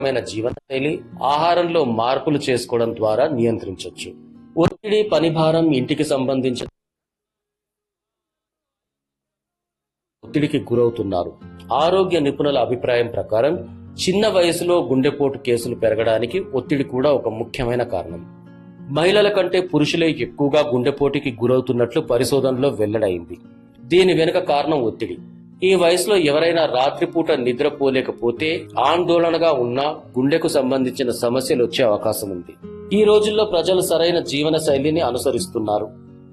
జీవనశైలి ఆహారంలో మార్పులు చేసుకోవడం ద్వారా నియంత్రించవచ్చు ఒత్తిడి పనిభారం ఇంటికి సంబంధించిన ఒత్తిడికి గురవుతున్నారు ఆరోగ్య నిపుణుల అభిప్రాయం ప్రకారం చిన్న వయసులో గుండెపోటు కేసులు పెరగడానికి ఒత్తిడి కూడా ఒక ముఖ్యమైన కారణం మహిళల కంటే పురుషులే ఎక్కువగా గుండెపోటుకి గురవుతున్నట్లు పరిశోధనలో వెల్లడైంది దీని వెనుక కారణం ఒత్తిడి ఈ వయసులో ఎవరైనా రాత్రిపూట నిద్రపోలేకపోతే ఆందోళనగా ఉన్నా గుండెకు సంబంధించిన సమస్యలు వచ్చే అవకాశం ఉంది ఈ రోజుల్లో ప్రజలు సరైన జీవన శైలిని అనుసరిస్తున్నారు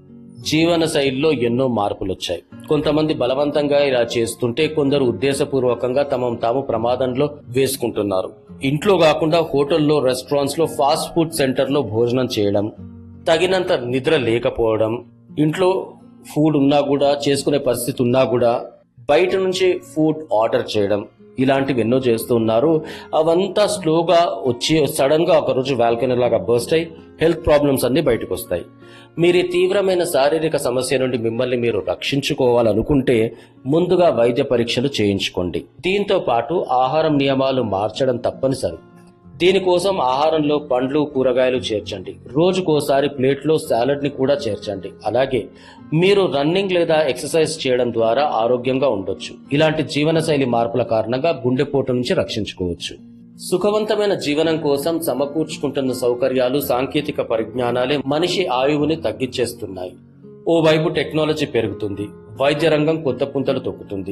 జీవన శైలిలో ఎన్నో మార్పులు వచ్చాయి కొంతమంది బలవంతంగా ఇలా చేస్తుంటే కొందరు ఉద్దేశపూర్వకంగా తమను తాము ప్రమాదంలో వేసుకుంటున్నారు ఇంట్లో కాకుండా హోటల్లో రెస్టారెంట్స్ లో ఫాస్ట్ ఫుడ్ సెంటర్ లో భోజనం చేయడం తగినంత నిద్ర లేకపోవడం ఇంట్లో ఫుడ్ ఉన్నా కూడా చేసుకునే పరిస్థితి ఉన్నా కూడా బయట నుంచి ఫుడ్ ఆర్డర్ చేయడం ఇలాంటివి ఎన్నో చేస్తూ ఉన్నారు అవంతా స్లోగా వచ్చి సడన్ గా ఒకరోజు వాల్కనీ లాగా బర్స్ట్ అయి హెల్త్ ప్రాబ్లమ్స్ అన్ని బయటకు వస్తాయి మీరు ఈ తీవ్రమైన శారీరక సమస్య నుండి మిమ్మల్ని మీరు రక్షించుకోవాలనుకుంటే ముందుగా వైద్య పరీక్షలు చేయించుకోండి దీంతో పాటు ఆహారం నియమాలు మార్చడం తప్పనిసరి దీనికోసం ఆహారంలో పండ్లు కూరగాయలు చేర్చండి రోజుకోసారి ప్లేట్లో సాలడ్ ని కూడా చేర్చండి అలాగే మీరు రన్నింగ్ లేదా ఎక్సర్సైజ్ చేయడం ద్వారా ఆరోగ్యంగా ఉండొచ్చు ఇలాంటి జీవనశైలి మార్పుల కారణంగా గుండెపోటు నుంచి రక్షించుకోవచ్చు సుఖవంతమైన జీవనం కోసం సమకూర్చుకుంటున్న సౌకర్యాలు సాంకేతిక పరిజ్ఞానాలే మనిషి ఆయువుని తగ్గించేస్తున్నాయి ఓవైపు టెక్నాలజీ పెరుగుతుంది వైద్య రంగం కొత్త పుంతలు తొక్కుతుంది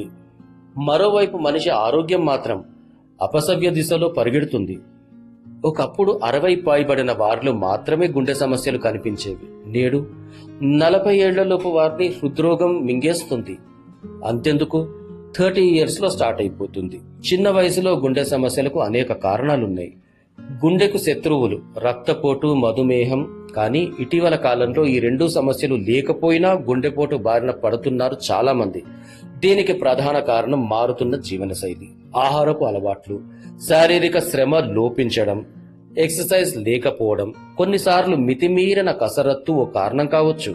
మరోవైపు మనిషి ఆరోగ్యం మాత్రం అపసవ్య దిశలో పరిగెడుతుంది ఒకప్పుడు అరవై పైబడిన వారిలో మాత్రమే గుండె సమస్యలు కనిపించేవి నేడు నలభై ఏళ్లలోపు వారిని హృద్రోగం మింగేస్తుంది అంతెందుకు థర్టీ ఇయర్స్ లో స్టార్ట్ అయిపోతుంది చిన్న వయసులో గుండె సమస్యలకు అనేక కారణాలున్నాయి గుండెకు శత్రువులు రక్తపోటు మధుమేహం కానీ ఇటీవల కాలంలో ఈ రెండు సమస్యలు లేకపోయినా గుండెపోటు బారిన పడుతున్నారు చాలా మంది దీనికి ప్రధాన కారణం మారుతున్న జీవనశైలి ఆహారపు అలవాట్లు శారీరక శ్రమ లోపించడం ఎక్సర్సైజ్ లేకపోవడం కొన్నిసార్లు మితిమీరిన కసరత్తు ఓ కారణం కావచ్చు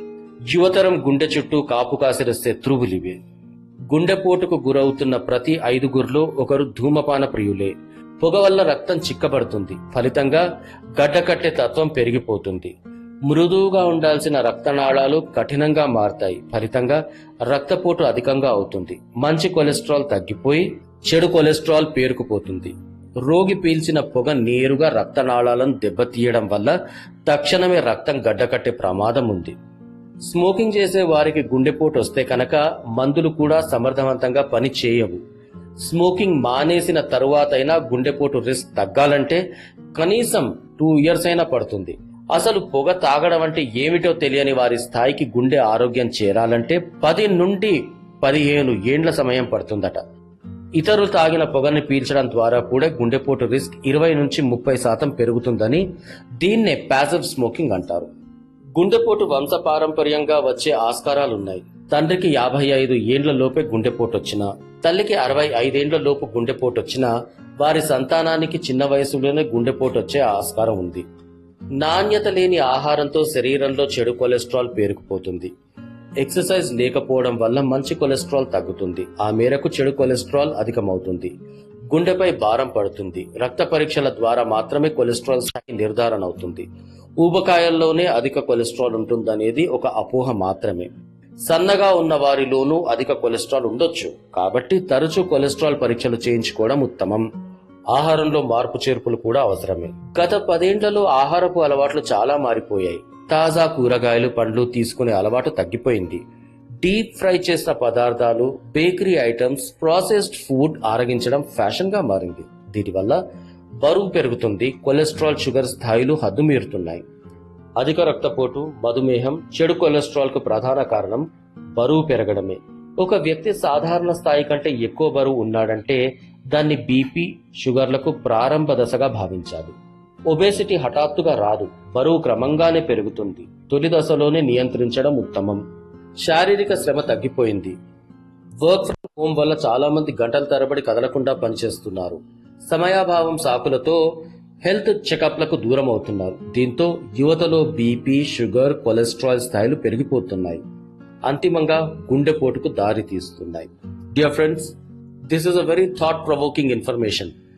యువతరం గుండె చుట్టూ కాపు కాసిన శత్రువులివే గుండెపోటుకు గురవుతున్న ప్రతి ఐదుగురిలో ఒకరు ధూమపాన ప్రియులే పొగ వల్ల రక్తం చిక్కబడుతుంది ఫలితంగా గడ్డకట్టే తత్వం పెరిగిపోతుంది మృదువుగా ఉండాల్సిన రక్తనాళాలు కఠినంగా మారతాయి ఫలితంగా రక్తపోటు అధికంగా అవుతుంది మంచి కొలెస్ట్రాల్ తగ్గిపోయి చెడు కొలెస్ట్రాల్ పేరుకుపోతుంది రోగి పీల్చిన పొగ నేరుగా రక్తనాళాలను దెబ్బతీయడం వల్ల తక్షణమే రక్తం గడ్డకట్టే ప్రమాదం ఉంది స్మోకింగ్ చేసే వారికి గుండెపోటు వస్తే కనుక మందులు కూడా సమర్థవంతంగా పని చేయవు స్మోకింగ్ మానేసిన తరువాతైనా గుండెపోటు రిస్క్ తగ్గాలంటే కనీసం టూ ఇయర్స్ అయినా పడుతుంది అసలు పొగ తాగడం అంటే ఏమిటో తెలియని వారి స్థాయికి గుండె ఆరోగ్యం చేరాలంటే పది నుండి పదిహేను ఏండ్ల సమయం పడుతుందట ఇతరులు తాగిన పొగని పీల్చడం ద్వారా కూడా గుండెపోటు రిస్క్ ఇరవై నుంచి ముప్పై శాతం పెరుగుతుందని దీన్నే ప్యాసివ్ స్మోకింగ్ అంటారు గుండెపోటు వంశపారంపర్యంగా వచ్చే ఆస్కారాలున్నాయి తండ్రికి యాభై ఐదు ఏండ్ల లోపే గుండెపోటు వచ్చినా తల్లికి అరవై ఐదేండ్ల లోపు గుండెపోటు వచ్చినా వారి సంతానానికి చిన్న వయసులోనే గుండెపోటు వచ్చే ఆస్కారం ఉంది నాణ్యత లేని ఆహారంతో శరీరంలో చెడు కొలెస్ట్రాల్ పేరుకుపోతుంది ఎక్సర్సైజ్ లేకపోవడం వల్ల మంచి కొలెస్ట్రాల్ తగ్గుతుంది ఆ మేరకు చెడు కొలెస్ట్రాల్ అధికమవుతుంది గుండెపై భారం పడుతుంది రక్త పరీక్షల ద్వారా మాత్రమే కొలెస్ట్రాల్ స్థాయి నిర్ధారణ అవుతుంది ఊబకాయల్లోనే అధిక కొలెస్ట్రాల్ ఉంటుందనేది ఒక అపోహ మాత్రమే సన్నగా ఉన్న వారిలోనూ అధిక కొలెస్ట్రాల్ ఉండొచ్చు కాబట్టి తరచూ కొలెస్ట్రాల్ పరీక్షలు చేయించుకోవడం ఉత్తమం ఆహారంలో మార్పు చేర్పులు కూడా అవసరమే గత పదేండ్లలో ఆహారపు అలవాట్లు చాలా మారిపోయాయి తాజా కూరగాయలు పండ్లు తీసుకునే అలవాటు తగ్గిపోయింది డీప్ ఫ్రై చేసిన పదార్థాలు బేకరీ ఐటమ్స్ ప్రాసెస్డ్ ఫుడ్ ఆరగించడం ఫ్యాషన్ గా మారింది దీనివల్ల బరువు పెరుగుతుంది కొలెస్ట్రాల్ షుగర్ స్థాయిలు హద్దుమీరుతున్నాయి అధిక రక్తపోటు మధుమేహం చెడు కొలెస్ట్రాల్ కు ప్రధాన కారణం బరువు పెరగడమే ఒక వ్యక్తి సాధారణ స్థాయి కంటే ఎక్కువ బరువు ఉన్నాడంటే దాన్ని బీపీ షుగర్లకు ప్రారంభ దశగా భావించాలి ఒబేసిటీ హఠాత్తుగా రాదు బరువు క్రమంగానే పెరుగుతుంది తొలి దశలోనే నియంత్రించడం ఉత్తమం శారీరక శ్రమ తగ్గిపోయింది వర్క్ ఫ్రం హోమ్ వల్ల చాలా మంది గంటల తరబడి కదలకుండా పనిచేస్తున్నారు సమయాభావం సాకులతో హెల్త్ చెకప్లకు దూరం అవుతున్నారు దీంతో యువతలో బీపీ షుగర్ కొలెస్ట్రాల్ స్థాయిలు పెరిగిపోతున్నాయి అంతిమంగా గుండెపోటుకు దారి తీస్తున్నాయి dear friends this is a very thought provoking information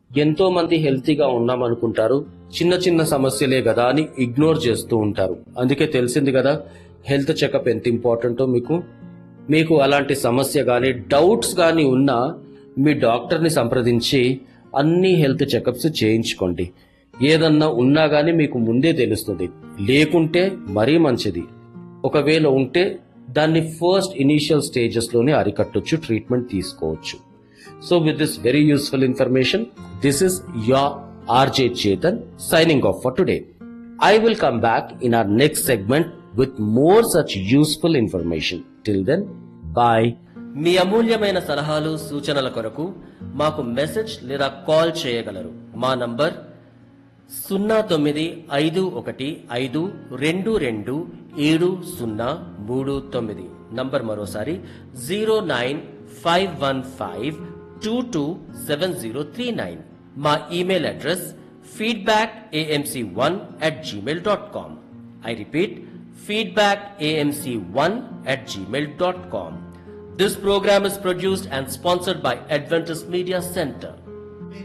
ఎంతో మంది హెల్తీగా ఉన్నాం అనుకుంటారు చిన్న చిన్న సమస్యలే కదా అని ఇగ్నోర్ చేస్తూ ఉంటారు అందుకే తెలిసింది కదా హెల్త్ చెకప్ ఎంత ఇంపార్టెంటో మీకు మీకు అలాంటి సమస్య కానీ డౌట్స్ కానీ ఉన్నా మీ డాక్టర్ని సంప్రదించి అన్ని హెల్త్ చెకప్స్ చేయించుకోండి ఏదన్నా ఉన్నా కానీ మీకు ముందే తెలుస్తుంది లేకుంటే మరీ మంచిది ఒకవేళ ఉంటే దాన్ని ఫస్ట్ ఇనీషియల్ స్టేజెస్ లోనే అరికట్టొచ్చు ట్రీట్మెంట్ తీసుకోవచ్చు so with this very useful information this is your RJ Chetan signing off for today. I will come back in our next segment with more such useful information. Till then, bye. మీ అమూల్యమైన సలహాలు సూచనల కొరకు మాకు message లేదా call చేయగలరు మా number సున్నా తొమ్మిది ఐదు ఒకటి ఐదు రెండు రెండు ఏడు సున్నా మూడు తొమ్మిది నంబర్ మరోసారి zero nine five one five two two seven zero three nine మా email address feedback AMC one at Gmail dot com I repeat feedback AMC one at Gmail dot com This program is produced and sponsored by Adventist Media Center.